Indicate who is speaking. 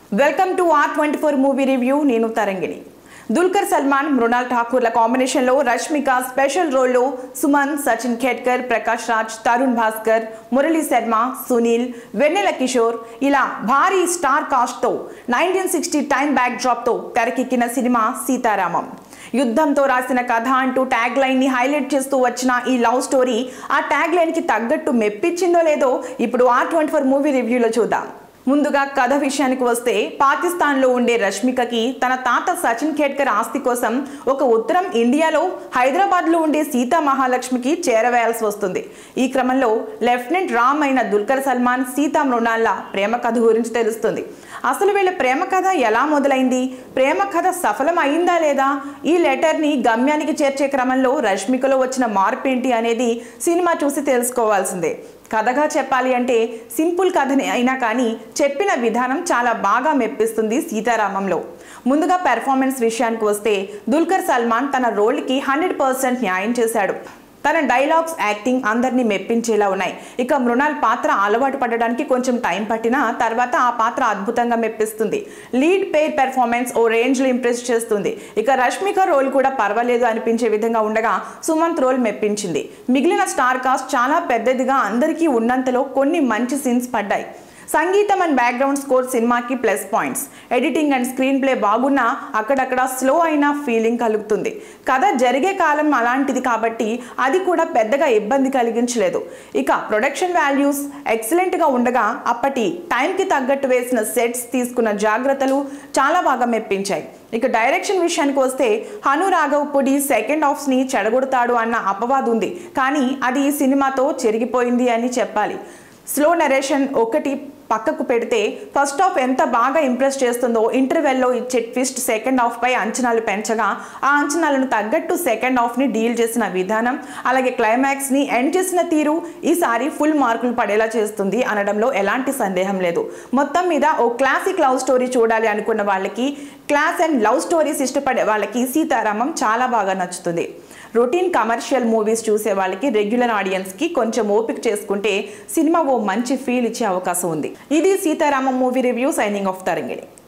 Speaker 1: welcome to our twenty four movie review నేను తరంగిణి దుల్కర్ సల్మాన్ మృణాల్ ఠాకూర్ల కాంబినేషన్లో Rashmika special రోల్లో సుమన్ సచిన్ ఖేడ్కర్ ప్రకాష్ రాజ్ తరుణ్ భాస్కర్ మురళీ శర్మ సునీల్ వెన్నెల కిషోర్ ఇలా భారీ స్టార్ కాస్ట్తో నైన్టీన్ సిక్స్టీ టైమ్ బ్యాక్ డ్రాప్తో తెరకెక్కిన సినిమా సీతారామం యుద్ధంతో రాసిన కథ అంటూ ట్యాగ్ లైన్ ని హైలైట్ చేస్తూ వచ్చిన ఈ లవ్ స్టోరీ ఆ ట్యాగ్ లైన్ కి తగ్గట్టు మెప్పించిందో లేదో ఇప్పుడు ఆర్ ట్వంటీ ఫోర్ మూవీ రివ్యూలో చూద్దాం ముందుగా కథ విషయానికి వస్తే పాకిస్తాన్లో ఉండే రష్మికకి తన తాత సచిన్ ఖేడ్కర్ ఆస్తి కోసం ఒక ఉత్తరం ఇండియాలో హైదరాబాద్లో ఉండే సీతా మహాలక్ష్మికి చేరవేయాల్సి వస్తుంది ఈ క్రమంలో లెఫ్టినెంట్ రామ్ అయిన దుల్కర్ సల్మాన్ సీతా మృణాల ప్రేమ కథ గురించి తెలుస్తుంది అసలు వీళ్ళ ప్రేమ కథ ఎలా మొదలైంది ప్రేమ కథ సఫలం అయిందా లేదా ఈ లెటర్ని గమ్యానికి చేర్చే క్రమంలో రష్మికలో వచ్చిన మార్పు ఏంటి అనేది సినిమా చూసి తెలుసుకోవాల్సిందే కథగా చెప్పాలి అంటే సింపుల్ కథని అయినా కానీ చెప్పిన విధానం చాలా బాగా మెప్పిస్తుంది సీతారామంలో ముందుగా పెర్ఫార్మెన్స్ విషయానికి వస్తే దుల్కర్ సల్మాన్ తన రోల్కి హండ్రెడ్ పర్సెంట్ న్యాయం చేశాడు తన డైలాగ్స్ యాక్టింగ్ అందరినీ మెప్పించేలా ఉన్నాయి ఇక మృణాల్ పాత్ర అలవాటు పడడానికి కొంచెం టైం పట్టినా తర్వాత ఆ పాత్ర అద్భుతంగా మెప్పిస్తుంది లీడ్ పేర్ పెర్ఫార్మెన్స్ ఓ రేంజ్లో ఇంప్రెస్ చేస్తుంది ఇక రష్మిక రోల్ కూడా పర్వాలేదు అనిపించే విధంగా ఉండగా సుమంత్ రోల్ మెప్పించింది మిగిలిన స్టార్ కాస్ట్ చాలా పెద్దదిగా అందరికీ ఉన్నంతలో కొన్ని మంచి సీన్స్ పడ్డాయి సంగీతం అండ్ బ్యాక్గ్రౌండ్ స్కోర్ సినిమాకి plus points editing and screenplay బాగున్నా అక్కడక్కడ స్లో అయిన ఫీలింగ్ కలుగుతుంది కథ జరిగే కాలం అలాంటిది కాబట్టి అది కూడా పెద్దగా ఇబ్బంది కలిగించలేదు ఇక ప్రొడక్షన్ వాల్యూస్ ఎక్సలెంట్గా ఉండగా అప్పటి టైంకి తగ్గట్టు వేసిన సెట్స్ తీసుకున్న జాగ్రత్తలు చాలా బాగా మెప్పించాయి ఇక డైరెక్షన్ విషయానికి వస్తే హను రాఘవ్ పొడి సెకండ్ హాఫ్స్ని చెడగొడతాడు అన్న అపవాదు ఉంది కానీ అది ఈ సినిమాతో చెరిగిపోయింది అని చెప్పాలి స్లో నరేషన్ ఒకటి పక్కకు పెడితే ఫస్ట్ హాఫ్ ఎంత బాగా ఇంప్రెస్ చేస్తుందో ఇంటర్వెల్లో ఇచ్చే ట్విస్ట్ సెకండ్ హాఫ్ పై అంచనాలు పెంచగా ఆ అంచనాలను తగ్గట్టు సెకండ్ హాఫ్ని డీల్ చేసిన విధానం అలాగే క్లైమాక్స్ని ఎండ్ చేసిన తీరు ఈసారి ఫుల్ మార్కులు పడేలా చేస్తుంది అనడంలో ఎలాంటి సందేహం లేదు మొత్తం మీద ఓ క్లాసిక్ లవ్ స్టోరీ చూడాలి అనుకున్న వాళ్ళకి క్లాస్ అండ్ లవ్ స్టోరీస్ ఇష్టపడే వాళ్ళకి సీతారామం చాలా బాగా నచ్చుతుంది రొటీన్ కమర్షియల్ మూవీస్ చూసే వాళ్ళకి రెగ్యులర్ ఆడియన్స్కి కొంచెం ఓపిక చేసుకుంటే సినిమా ఓ మంచి ఫీల్ ఇచ్చే అవకాశం ఉంది ఇది Sita Ramam movie review signing off తరంగిణి